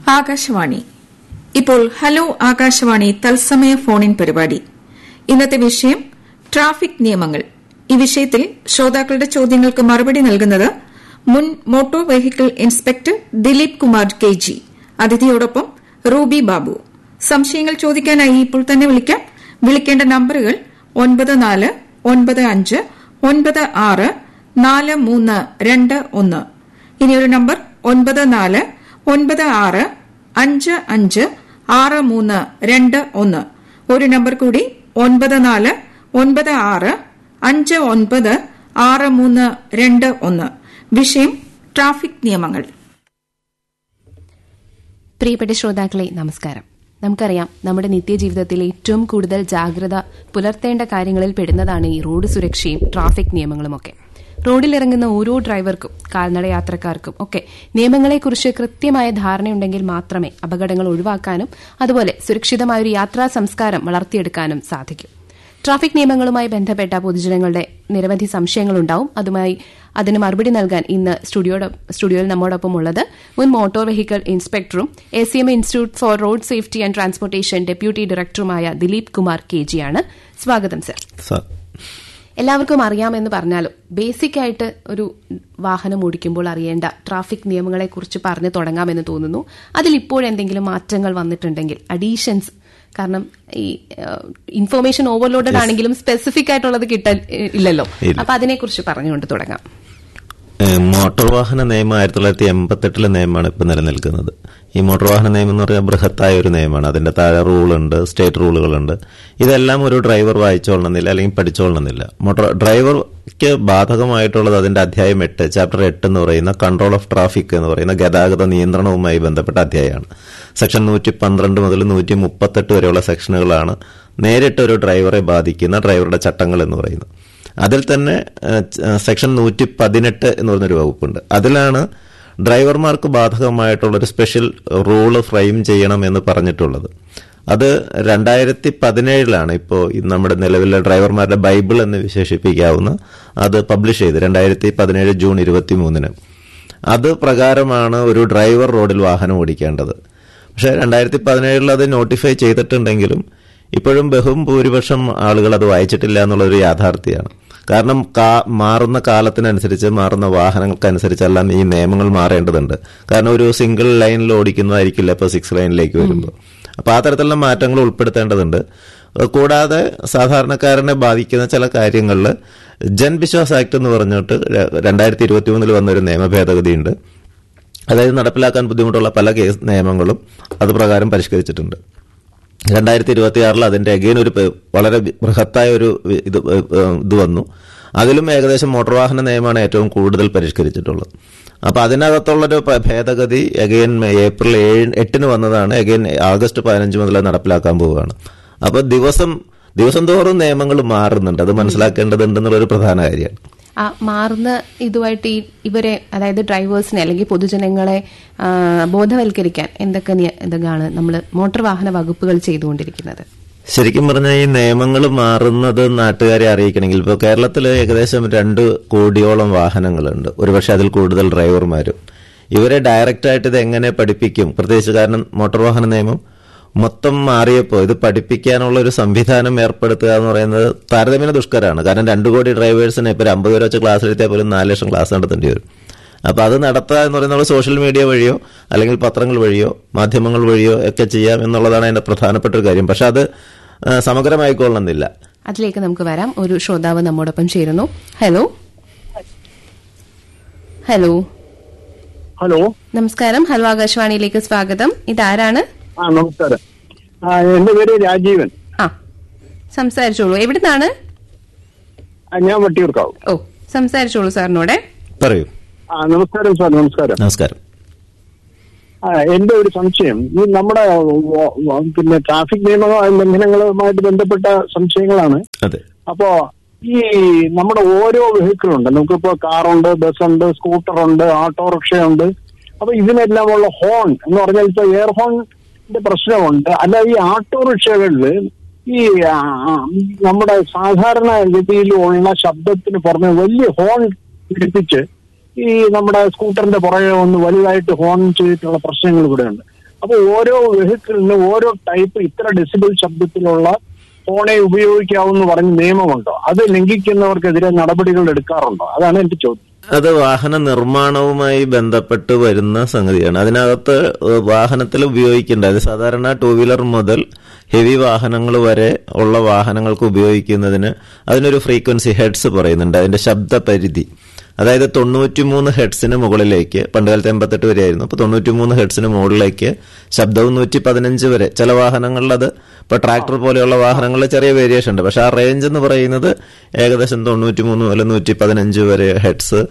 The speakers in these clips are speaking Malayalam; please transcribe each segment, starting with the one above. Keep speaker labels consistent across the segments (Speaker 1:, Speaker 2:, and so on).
Speaker 1: ആകാശവാണി ഇപ്പോൾ ഹലോ ആകാശവാണി തത്സമയ ഫോണിൻ പരിപാടി ഇന്നത്തെ വിഷയം ട്രാഫിക് നിയമങ്ങൾ ഈ വിഷയത്തിൽ ശ്രോതാക്കളുടെ ചോദ്യങ്ങൾക്ക് മറുപടി നൽകുന്നത് മുൻ motor vehicle inspector Dileep Kumar K G അതിഥിയോടൊപ്പം റൂബി ബാബു സംശയങ്ങൾ ചോദിക്കാനായി ഇപ്പോൾ തന്നെ വിളിക്കാം വിളിക്കേണ്ട നമ്പറുകൾ ഒൻപത് നാല് ഒൻപത് അഞ്ച് ഒൻപത് ആറ് നാല് മൂന്ന് രണ്ട് ഒന്ന് ഇനിയൊരു നമ്പർ ഒൻപത് നാല് ഒൻപത് ആറ് അഞ്ച് അഞ്ച് ആറ് മൂന്ന് രണ്ട് ഒന്ന് ഒരു നമ്പർ കൂടി ഒൻപത് നാല് ഒൻപത് ആറ് അഞ്ച് ഒൻപത് ആറ് മൂന്ന് രണ്ട് ഒന്ന് വിഷയം ട്രാഫിക് നിയമങ്ങൾ
Speaker 2: പ്രിയപ്പെട്ട ശ്രോതാക്കളെ നമസ്കാരം നമുക്കറിയാം നമ്മുടെ നിത്യജീവിതത്തിൽ ഏറ്റവും കൂടുതൽ ജാഗ്രത പുലർത്തേണ്ട കാര്യങ്ങളിൽ പെടുന്നതാണ് ഈ റോഡ് സുരക്ഷയും ട്രാഫിക് നിയമങ്ങളുമൊക്കെ റോഡിലിറങ്ങുന്ന ഓരോ ഡ്രൈവർക്കും കാൽനട യാത്രക്കാർക്കും ഒക്കെ നിയമങ്ങളെക്കുറിച്ച് കൃത്യമായ ധാരണയുണ്ടെങ്കിൽ മാത്രമേ അപകടങ്ങൾ ഒഴിവാക്കാനും അതുപോലെ സുരക്ഷിതമായ ഒരു യാത്രാ സംസ്കാരം വളർത്തിയെടുക്കാനും സാധിക്കൂ ട്രാഫിക് നിയമങ്ങളുമായി ബന്ധപ്പെട്ട പൊതുജനങ്ങളുടെ നിരവധി സംശയങ്ങളുണ്ടാവും അതുമായി അതിന് മറുപടി നൽകാൻ ഇന്ന് സ്റ്റുഡിയോയിൽ നമ്മോടൊപ്പം ഉള്ളത് മുൻ മോട്ടോർ വെഹിക്കിൾ ഇൻസ്പെക്ടറും A C M institute for road safety and transportation deputy ഡയറക്ടറുമായ ദിലീപ് കുമാർ കെ ജിയാണ് സ്വാഗതം സർ എല്ലാവർക്കും അറിയാമെന്ന് പറഞ്ഞാലും ബേസിക് ആയിട്ട് ഒരു വാഹനം ഓടിക്കുമ്പോൾ അറിയേണ്ട ട്രാഫിക് നിയമങ്ങളെക്കുറിച്ച് പറഞ്ഞു തുടങ്ങാമെന്ന് തോന്നുന്നു അതിൽ ഇപ്പോഴെന്തെങ്കിലും മാറ്റങ്ങൾ വന്നിട്ടുണ്ടെങ്കിൽ അഡീഷൻസ് കാരണം ഈ ഇൻഫർമേഷൻ ഓവർലോഡഡ് ആണെങ്കിലും സ്പെസിഫിക് ആയിട്ടുള്ളത് കിട്ടാൻ ഇല്ലല്ലോ അപ്പൊ അതിനെക്കുറിച്ച് പറഞ്ഞുകൊണ്ട് തുടങ്ങാം
Speaker 3: മോട്ടോർ വാഹന നിയമം ആയിരത്തി തൊള്ളായിരത്തി എൺപത്തെട്ടിലെ നിയമമാണ് ഇപ്പൊ നിലനിൽക്കുന്നത് ഈ മോട്ടോർ വാഹന നിയമം എന്ന് പറയുന്നത് ബൃഹത്തായ ഒരു നിയമമാണ് അതിന്റെ താഴെ റൂളുണ്ട് സ്റ്റേറ്റ് റൂളുകളുണ്ട് ഇതെല്ലാം ഒരു ഡ്രൈവർ വായിച്ചോളണമെന്നില്ല അല്ലെങ്കിൽ പഠിച്ചോളണമെന്നില്ല മോട്ടോർ ഡ്രൈവർക്ക് ബാധകമായിട്ടുള്ളത് അതിന്റെ അധ്യായം എട്ട് ചാപ്റ്റർ എട്ട് എന്ന് പറയുന്ന കൺട്രോൾ ഓഫ് ട്രാഫിക് എന്ന് പറയുന്ന ഗതാഗത നിയന്ത്രണവുമായി ബന്ധപ്പെട്ട അധ്യായമാണ് സെക്ഷൻ നൂറ്റി പന്ത്രണ്ട് മുതൽ നൂറ്റി മുപ്പത്തെട്ട് വരെയുള്ള സെക്ഷനുകളാണ് നേരിട്ട് ഒരു ഡ്രൈവറെ ബാധിക്കുന്ന ഡ്രൈവറുടെ ചട്ടങ്ങൾ എന്ന് പറയുന്നത് അതിൽ തന്നെ സെക്ഷൻ നൂറ്റി പതിനെട്ട് എന്ന് പറഞ്ഞൊരു വകുപ്പുണ്ട് അതിലാണ് ഡ്രൈവർമാർക്ക് ബാധകമായിട്ടുള്ള ഒരു സ്പെഷ്യൽ റൂള് ഫ്രെയിം ചെയ്യണം എന്ന് പറഞ്ഞിട്ടുള്ളത് അത് രണ്ടായിരത്തി പതിനേഴിലാണ് ഇപ്പോൾ നമ്മുടെ നിലവിലെ ഡ്രൈവർമാരുടെ ബൈബിൾ എന്ന് വിശേഷിപ്പിക്കാവുന്ന അത് പബ്ലിഷ് ചെയ്ത് രണ്ടായിരത്തി പതിനേഴ് ജൂൺ ഇരുപത്തി മൂന്നിന് അത് പ്രകാരമാണ് ഒരു ഡ്രൈവർ റോഡിൽ വാഹനം ഓടിക്കേണ്ടത് പക്ഷേ രണ്ടായിരത്തി പതിനേഴിൽ അത് നോട്ടിഫൈ ചെയ്തിട്ടുണ്ടെങ്കിലും ഇപ്പോഴും ബഹുഭൂരിപക്ഷം ആളുകൾ അത് വായിച്ചിട്ടില്ല എന്നുള്ളൊരു യാഥാർത്ഥ്യമാണ് കാരണം മാറുന്ന കാലത്തിനനുസരിച്ച് മാറുന്ന വാഹനങ്ങൾക്കനുസരിച്ചെല്ലാം ഈ നിയമങ്ങൾ മാറേണ്ടതുണ്ട് കാരണം ഒരു സിംഗിൾ ലൈനിൽ ഓടിക്കുന്നതായിരിക്കില്ല ഇപ്പോൾ സിക്സ് ലൈനിലേക്ക് വരുമ്പോൾ അപ്പോൾ ആ തരത്തിലുള്ള മാറ്റങ്ങൾ ഉൾപ്പെടുത്തേണ്ടതുണ്ട് കൂടാതെ സാധാരണക്കാരനെ ബാധിക്കുന്ന ചില കാര്യങ്ങളിൽ ജൻവിശ്വാസ് ആക്ട് എന്ന് പറഞ്ഞിട്ട് രണ്ടായിരത്തി ഇരുപത്തി മൂന്നിൽ വന്നൊരു നിയമ ഭേദഗതിയുണ്ട് അതായത് നടപ്പിലാക്കാൻ ബുദ്ധിമുട്ടുള്ള പല കേസ് നിയമങ്ങളും അത് പ്രകാരം പരിഷ്കരിച്ചിട്ടുണ്ട് രണ്ടായിരത്തി ഇരുപത്തിയാറിൽ അതിന്റെ അഗെയിൻ ഒരു വളരെ ബൃഹത്തായ ഒരു ഇത് ഇത് വന്നു അതിലും ഏകദേശം മോട്ടോർ വാഹന നിയമമാണ് ഏറ്റവും കൂടുതൽ പരിഷ്കരിച്ചിട്ടുള്ളത് അപ്പൊ അതിനകത്തുള്ളൊരു ഭേദഗതി അഗെയിൻ ഏപ്രിൽ ഏഴ് എട്ടിന് വന്നതാണ് അഗെയിൻ ആഗസ്റ്റ് പതിനഞ്ച് മുതൽ നടപ്പിലാക്കാൻ പോവുകയാണ് അപ്പൊ ദിവസം ദിവസം തോറും നിയമങ്ങൾ മാറുന്നുണ്ട് അത് മനസ്സിലാക്കേണ്ടതുണ്ടെന്നുള്ളൊരു പ്രധാന കാര്യമാണ്
Speaker 2: ആ മാറുന്ന ഇതുമായിട്ട് ഈ ഇവരെ അതായത് ഡ്രൈവേഴ്സിനെ അല്ലെങ്കിൽ പൊതുജനങ്ങളെ ബോധവൽക്കരിക്കാൻ എന്തൊക്കെ ഇതൊക്കെയാണ് നമ്മൾ മോട്ടോർ വാഹന വകുപ്പുകൾ ചെയ്തുകൊണ്ടിരിക്കുന്നത്
Speaker 3: ശരിക്കും പറഞ്ഞാൽ ഈ നിയമങ്ങൾ മാറുന്നത് നാട്ടുകാരെ അറിയിക്കണമെങ്കിൽ ഇപ്പോൾ കേരളത്തിൽ ഏകദേശം രണ്ട് കോടിയോളം വാഹനങ്ങളുണ്ട് ഒരുപക്ഷെ അതിൽ കൂടുതൽ ഡ്രൈവർമാരും ഇവരെ ഡയറക്റ്റായിട്ട് ഇത് എങ്ങനെ പഠിപ്പിക്കും പ്രത്യേകിച്ച് കാരണം മോട്ടോർ വാഹന നിയമം മൊത്തം മാറിയപ്പോൾ ഇത് പഠിപ്പിക്കാനുള്ള ഒരു സംവിധാനം ഏർപ്പെടുത്തുക എന്ന് പറയുന്നത് താരതമ്യേന ദുഷ്കരമാണ് കാരണം രണ്ടു കോടി ഡ്രൈവേഴ്സിനെ ഇപ്പോൾ അമ്പത് പേര് വെച്ച് ക്ലാസ് എടുത്താൽ പോലും നാല് ലക്ഷം ക്ലാസ് നടത്തേണ്ടി വരും അപ്പോൾ അത് നടത്തുക എന്ന് പറയുന്നത് സോഷ്യൽ മീഡിയ വഴിയോ അല്ലെങ്കിൽ പത്രങ്ങൾ വഴിയോ മാധ്യമങ്ങൾ വഴിയോ ഒക്കെ ചെയ്യാം എന്നുള്ളതാണ് അതിന്റെ പ്രധാനപ്പെട്ട ഒരു കാര്യം പക്ഷെ അത് സമഗ്രമായിക്കൊള്ളണമെന്നില്ല
Speaker 2: അതിലേക്ക് നമുക്ക് വരാം ഒരു ശ്രോതാവ് നമ്മോടൊപ്പം ചേരുന്നു ഹലോ ഹലോ
Speaker 4: ഹലോ
Speaker 2: നമസ്കാരം ഹലോ ആകാശവാണിയിലേക്ക് സ്വാഗതം ഇതാരാണ്
Speaker 4: ആ നമസ്കാരം ആ എന്റെ പേര് രാജീവൻ
Speaker 2: ആ സംസാരിച്ചോളൂ എവിടുന്നാണ്
Speaker 4: ആ, ഞാൻ വട്ടിയൂർക്കാവ്
Speaker 2: ഓ സംസാരിച്ചോളൂ സാറിനോടെ
Speaker 3: പറയൂ
Speaker 4: ആ നമസ്കാരം സാർ നമസ്കാരം
Speaker 3: നമസ്കാരം
Speaker 4: ആ എന്റെ ഒരു സംശയം ഈ നമ്മുടെ വ- വ- പിന്നെ ട്രാഫിക് നിയമ ലംഘനങ്ങളുമായിട്ട് ബന്ധപ്പെട്ട സംശയങ്ങളാണ്
Speaker 3: അതെ
Speaker 4: അപ്പോ ഈ നമ്മുടെ ഓരോ വെഹിക്കിൾ ഉണ്ട് നമുക്കിപ്പോ കാറുണ്ട് ബസ്സുണ്ട് സ്കൂട്ടറുണ്ട് ഓട്ടോറിക്ഷയുണ്ട് അപ്പൊ ഇതിനെല്ലാം ഉള്ള ഹോൺ എന്ന് പറഞ്ഞാൽ ഇപ്പൊ എയർ ഹോണിന്റെ പ്രശ്നമുണ്ട് അല്ല ഈ ഓട്ടോറിക്ഷകളില് ഈ ആ, ആ, നമ്മുടെ സാധാരണ ഗതിയിലുള്ള ശബ്ദത്തിന് പുറമെ വലിയ ഹോൺ പിടിപ്പിച്ച് ഈ നമ്മുടെ സ്കൂട്ടറിന്റെ പുറകെ ഒന്ന് വലുതായിട്ട് ഹോൺ ചെയ്തിട്ടുള്ള പ്രശ്നങ്ങൾ ഇവിടെ ഉണ്ട് അപ്പൊ ഓരോ വെഹിക്കിളിന് ഓരോ ടൈപ്പ് ഇത്ര ഡെസിബിൾ ശബ്ദത്തിലുള്ള ഫോണെ ഉപയോഗിക്കാവൂന്ന് പറഞ്ഞ് നിയമമുണ്ടോ അത് ലംഘിക്കുന്നവർക്കെതിരെ നടപടികൾ എടുക്കാറുണ്ടോ അതാണ് എന്റെ ചോദ്യം
Speaker 3: അത് വാഹന നിർമ്മാണവുമായി ബന്ധപ്പെട്ട് വരുന്ന സംഗതിയാണ് അതിനകത്ത് ഏഹ്, വാഹനത്തിൽ ഉപയോഗിക്കേണ്ട അത് സാധാരണ ടൂ വീലർ മുതൽ ഹെവി വാഹനങ്ങൾ വരെ ഉള്ള വാഹനങ്ങൾക്ക് ഉപയോഗിക്കുന്നതിന് അതിനൊരു ഫ്രീക്വൻസി ഹെഡ്സ് പറയുന്നുണ്ട് അതിന്റെ ശബ്ദ പരിധി അതായത് തൊണ്ണൂറ്റിമൂന്ന് ഹെഡ്സിന് മുകളിലേക്ക് പണ്ട് കാലത്ത് എൺപത്തെട്ട് വരെ ആയിരുന്നു അപ്പൊ തൊണ്ണൂറ്റിമൂന്ന് ഹെഡ്സിന് മുകളിലേക്ക് ശബ്ദവും നൂറ്റി പതിനഞ്ച് വരെ ചില വാഹനങ്ങളിൽ അത് ഇപ്പൊ ട്രാക്ടർ പോലെയുള്ള വാഹനങ്ങളിൽ ചെറിയ വേരിയേഷൻ ഉണ്ട് പക്ഷെ ആ റേഞ്ച് എന്ന് പറയുന്നത് ഏകദേശം തൊണ്ണൂറ്റിമൂന്ന് മുതൽ നൂറ്റി പതിനഞ്ച് വരെ ഹെഡ്സ്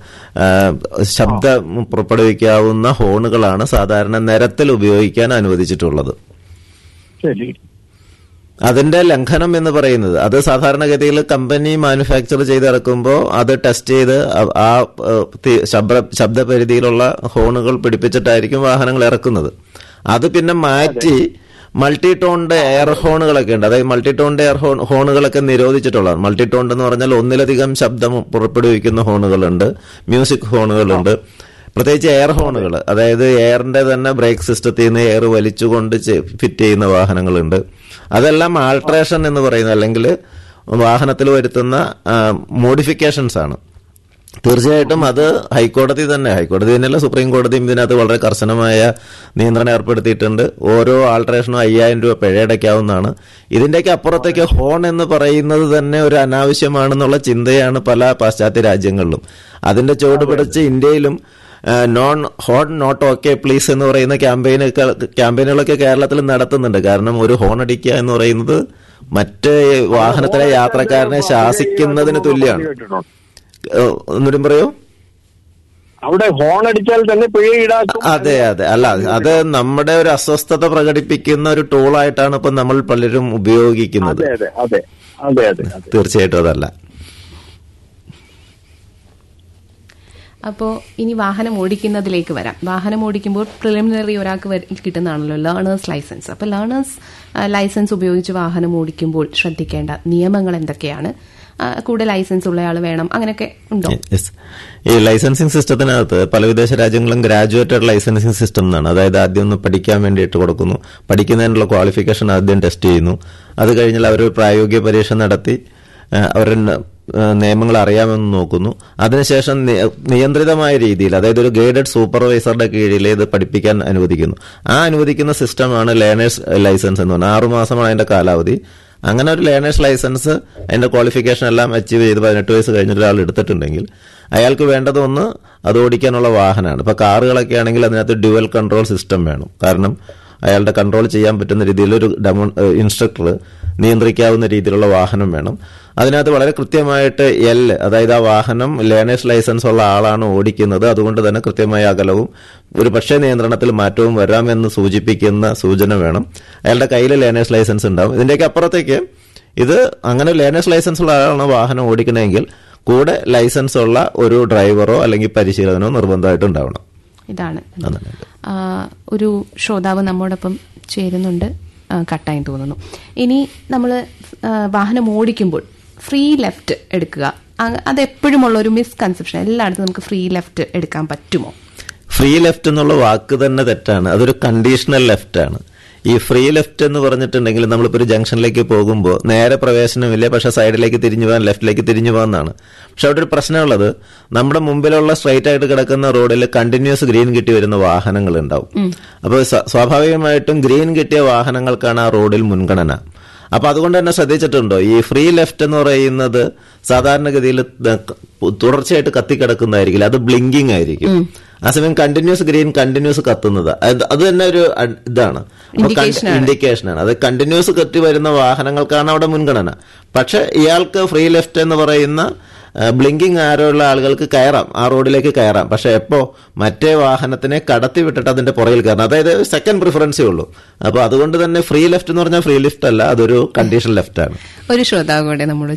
Speaker 3: ശബ്ദം പുറപ്പെടുവിക്കാവുന്ന ഹോണുകളാണ് സാധാരണ നിരത്തിൽ ഉപയോഗിക്കാൻ അനുവദിച്ചിട്ടുള്ളത്
Speaker 4: ശരി
Speaker 3: അതിന്റെ ലംഘനം എന്ന് പറയുന്നത് അത് സാധാരണഗതിയിൽ കമ്പനി മാനുഫാക്ചർ ചെയ്തിറക്കുമ്പോൾ അത് ടെസ്റ്റ് ചെയ്ത് ആ- ആ ഏഹ്, തി- ശബ്ദ ശബ്ദപരിധിയിലുള്ള ഹോണുകൾ പിടിപ്പിച്ചിട്ടായിരിക്കും വാഹനങ്ങൾ ഇറക്കുന്നത് അത് പിന്നെ മാറ്റി മൾട്ടി ടോണിന്റെ എയർ ഹോണുകളൊക്കെ ഉണ്ട് അതായത് മൾട്ടി ടോണിന്റെ എയർ ഹോൺ ഹോണുകളൊക്കെ നിരോധിച്ചിട്ടുള്ളതാണ് മൾട്ടി ടോൺ എന്ന് പറഞ്ഞാൽ ഒന്നിലധികം ശബ്ദം പുറപ്പെടുവിക്കുന്ന ഹോണുകളുണ്ട് മ്യൂസിക് ഹോണുകളുണ്ട് പ്രത്യേകിച്ച് എയർ ഹോണുകൾ അതായത് എയറിന്റെ തന്നെ ബ്രേക്ക് സിസ്റ്റത്തിൽ നിന്ന് എയർ വലിച്ചുകൊണ്ട് ഫിറ്റ് ചെയ്യുന്ന വാഹനങ്ങളുണ്ട് അതെല്ലാം ആൾട്രേഷൻ എന്ന് പറയുന്നത് അല്ലെങ്കിൽ വാഹനത്തിൽ വരുത്തുന്ന മോഡിഫിക്കേഷൻസ് ആണ് തീർച്ചയായിട്ടും അത് ഹൈക്കോടതി തന്നെ ഹൈക്കോടതി തന്നെയല്ല സുപ്രീം കോടതിയും ഇതിനകത്ത് വളരെ കർശനമായ നിയന്ത്രണം ഏർപ്പെടുത്തിയിട്ടുണ്ട് ഓരോ ആൾട്രേഷനും അയ്യായിരം രൂപ പിഴയടയ്ക്കാവുന്നതാണ് ഇതിന്റെയൊക്കെ അപ്പുറത്തേക്ക് ഹോൺ എന്ന് പറയുന്നത് തന്നെ ഒരു അനാവശ്യമാണെന്നുള്ള ചിന്തയാണ് പല പാശ്ചാത്യ രാജ്യങ്ങളിലും അതിന്റെ ചുവട് പിടിച്ച് ഇന്ത്യയിലും non horn not okay please എന്ന് പറയുന്ന ക്യാമ്പയിനൊക്കെ ക്യാമ്പയിനുകളൊക്കെ കേരളത്തിൽ നടത്തുന്നുണ്ട് കാരണം ഒരു ഹോൺ അടിക്കുക എന്ന് പറയുന്നത് മറ്റ് വാഹനത്തിലെ യാത്രക്കാരനെ ശാസിക്കുന്നതിന് തുല്യമാണ്
Speaker 4: കേട്ടിട്ടുണ്ട്.
Speaker 3: ഏഹ്, ഒന്നുകൂടി പറയൂ
Speaker 4: അവിടെ ഹോൺ അടിച്ചാൽ തന്നെ പിഴ ഈടാക്കും
Speaker 3: അതെ അതെ അല്ല അത് നമ്മുടെ ഒരു അസ്വസ്ഥത പ്രകടിപ്പിക്കുന്ന ഒരു ടൂളായിട്ടാണ് ഇപ്പൊ നമ്മൾ പലരും ഉപയോഗിക്കുന്നത്
Speaker 4: അതെ അതെ അതെ അതെ അതെ അതെ
Speaker 3: തീർച്ചയായിട്ടും അതല്ല
Speaker 2: അപ്പോൾ ഇനി വാഹനം ഓടിക്കുന്നതിലേക്ക് വരാം വാഹനം ഓടിക്കുമ്പോൾ പ്രിലിമിനറി ഒരാൾക്ക് വര- കിട്ടുന്നതാണല്ലോ ലേണേഴ്സ് ലൈസൻസ് അപ്പോൾ ലേണേഴ്സ് ലൈസൻസ് ഉപയോഗിച്ച് വാഹനം ഓടിക്കുമ്പോൾ ശ്രദ്ധിക്കേണ്ട നിയമങ്ങൾ എന്തൊക്കെയാണ് ആ, കൂടെ ലൈസൻസ് ഉള്ളയാൾ വേണം അങ്ങനെയൊക്കെ ഉണ്ടോ
Speaker 3: Yes. ഈ ലൈസൻസിങ് സിസ്റ്റത്തിനകത്ത് പല വിദേശ രാജ്യങ്ങളും ഗ്രാജുവേറ്റഡ് ലൈസൻസിങ് സിസ്റ്റം എന്നാണ് അതായത് ആദ്യം ഒന്ന് പഠിക്കാൻ വേണ്ടിയിട്ട് കൊടുക്കുന്നു പഠിക്കുന്നതിനുള്ള ക്വാളിഫിക്കേഷൻ ആദ്യം ടെസ്റ്റ് ചെയ്യുന്നു അത് കഴിഞ്ഞാൽ അവർ പ്രായോഗിക പരീക്ഷ നടത്തി ആ, അവരുടെ ന- ആ, നിയമങ്ങൾ അറിയാമെന്ന് നോക്കുന്നു അതിനുശേഷം നി- നിയന്ത്രിതമായ രീതിയിൽ അതായത് ഒരു ഗൈഡഡ് സൂപ്പർവൈസറുടെ കീഴിൽ ഇത് പഠിപ്പിക്കാൻ അനുവദിക്കുന്നു ആ അനുവദിക്കുന്ന സിസ്റ്റമാണ് ലേണേഴ്സ് ലൈസൻസ് എന്ന് പറഞ്ഞാൽ ആറുമാസമാണ് അതിന്റെ കാലാവധി അങ്ങനെ ഒരു ലേണേഴ്സ് ലൈസൻസ് അതിന്റെ ക്വാളിഫിക്കേഷൻ എല്ലാം അച്ചീവ് ചെയ്ത് പതിനെട്ട് വയസ്സ് കഴിഞ്ഞിട്ട് ഒരാൾ എടുത്തിട്ടുണ്ടെങ്കിൽ അയാൾക്ക് വേണ്ടത് ഒന്ന് അത് ഓടിക്കാനുള്ള വാഹനമാണ് ഇപ്പൊ കാറുകളൊക്കെ ആണെങ്കിൽ അതിനകത്ത് ഡ്യുവൽ കൺട്രോൾ സിസ്റ്റം വേണം കാരണം അയാളുടെ കൺട്രോൾ ചെയ്യാൻ പറ്റുന്ന രീതിയിൽ ഒരു ഡെമോ ഇൻസ്ട്രക്ടർ നിയന്ത്രിക്കാവുന്ന രീതിയിലുള്ള വാഹനം വേണം അതിനകത്ത് വളരെ കൃത്യമായിട്ട് എൽ അതായത് ആ വാഹനം ലേണേഴ്സ് ലൈസൻസ് ഉള്ള ആളാണ് ഓടിക്കുന്നത് അതുകൊണ്ട് തന്നെ കൃത്യമായ അകലവും ഒരു പക്ഷേ നിയന്ത്രണത്തിൽ മാറ്റവും വരാമെന്ന് സൂചിപ്പിക്കുന്ന സൂചന വേണം അയാളുടെ കയ്യിൽ ലേണേഴ്സ് ലൈസൻസ് ഉണ്ടാവും ഇതിന്റെയൊക്കെ അപ്പുറത്തേക്ക് ഇത് അങ്ങനെ ലേണേഴ്സ് ലൈസൻസ് ഉള്ള ആളാണ് വാഹനം ഓടിക്കണമെങ്കിൽ കൂടെ ലൈസൻസ് ഉള്ള ഒരു ഡ്രൈവറോ അല്ലെങ്കിൽ പരിശീലകനോ നിർബന്ധമായിട്ട് ഉണ്ടാവണം
Speaker 2: ഇതാണ്
Speaker 3: അതാണ്.
Speaker 2: ആ, ഒരു ശ്രോതാവ് നമ്മോടൊപ്പം ചേരുന്നുണ്ട് ആ, കട്ടായി തോന്നുന്നു ഇനി നമ്മൾ വാഹനം ഓടിക്കുമ്പോൾ ഫ്രീ ലെഫ്റ്റ് എടുക്കുക അ- അത് എപ്പോഴുമുള്ള ഒരു മിസ്കൺസെപ്ഷൻ എല്ലായിടത്തും നമുക്ക് ഫ്രീ ലെഫ്റ്റ് എടുക്കാൻ പറ്റുമോ
Speaker 3: ഫ്രീ ലെഫ്റ്റ് എന്നുള്ള വാക്ക് തന്നെ തെറ്റാണ് അതൊരു കണ്ടീഷണൽ ലെഫ്റ്റ് ആണ് ഈ ഫ്രീ ലെഫ്റ്റ് എന്ന് പറഞ്ഞിട്ടുണ്ടെങ്കിൽ നമ്മളിപ്പോൾ ഒരു ജംഗ്ഷനിലേക്ക് പോകുമ്പോൾ നേരെ പ്രവേശനമില്ല പക്ഷെ സൈഡിലേക്ക് തിരിഞ്ഞു പോകാൻ ലെഫ്റ്റിലേക്ക് തിരിഞ്ഞു പോകാന്നാണ് പക്ഷെ അവിടെ ഒരു പ്രശ്നമുള്ളത് നമ്മുടെ മുമ്പിലുള്ള സ്ട്രൈറ്റ് ആയിട്ട് കിടക്കുന്ന റോഡിൽ കണ്ടിന്യൂസ് ഗ്രീൻ കിട്ടി വരുന്ന വാഹനങ്ങൾ ഉണ്ടാവും അപ്പോൾ സ്വ- സ്വാഭാവികമായിട്ടും ഗ്രീൻ കിട്ടിയ വാഹനങ്ങൾക്കാണ് ആ റോഡിൽ മുൻഗണന അപ്പൊ അതുകൊണ്ട് തന്നെ ശ്രദ്ധിച്ചിട്ടുണ്ടോ ഈ ഫ്രീ ലെഫ്റ്റ് എന്ന് പറയുന്നത് സാധാരണഗതിയിൽ ത- തുടർച്ചയായിട്ട് കത്തിക്കിടക്കുന്നതായിരിക്കില്ല അത് ബ്ലിങ്കിങ് ആയിരിക്കും ആ സമയം കണ്ടിന്യൂസ് ഗ്രീൻ കണ്ടിന്യൂസ് കത്തുന്നത് അത് അത് തന്നെ ഒരു അഡ്- ഇതാണ്
Speaker 2: Indication ആണ്.
Speaker 3: ഇൻഡിക്കേഷനാണ് അത് കണ്ടിന്യൂസ് കത്തി വരുന്ന വാഹനങ്ങൾക്കാണ് അവിടെ മുൻഗണന പക്ഷെ ഇയാൾക്ക് ഫ്രീ ലെഫ്റ്റ് എന്ന് പറയുന്ന ബ്ലിങ്കിങ് ആരോ ഉള്ള ആളുകൾക്ക് കയറാം ആ റോഡിലേക്ക് കയറാം പക്ഷെ എപ്പോ മറ്റേ വാഹനത്തിനെ കടത്തി വിട്ടിട്ട് അതിന്റെ പുറകിൽ കയറണം അതായത് സെക്കൻഡ് പ്രിഫറൻസേ ഉള്ളൂ അപ്പൊ അതുകൊണ്ട് തന്നെ ഫ്രീ ലെഫ്റ്റ് എന്ന് പറഞ്ഞാൽ ഫ്രീ ലെഫ്റ്റ് അല്ല അതൊരു കണ്ടീഷൻ ലെഫ്റ്റ് ആണ്
Speaker 2: ഒരു ശ്രോതാവ് കൂടെ നമ്മൾ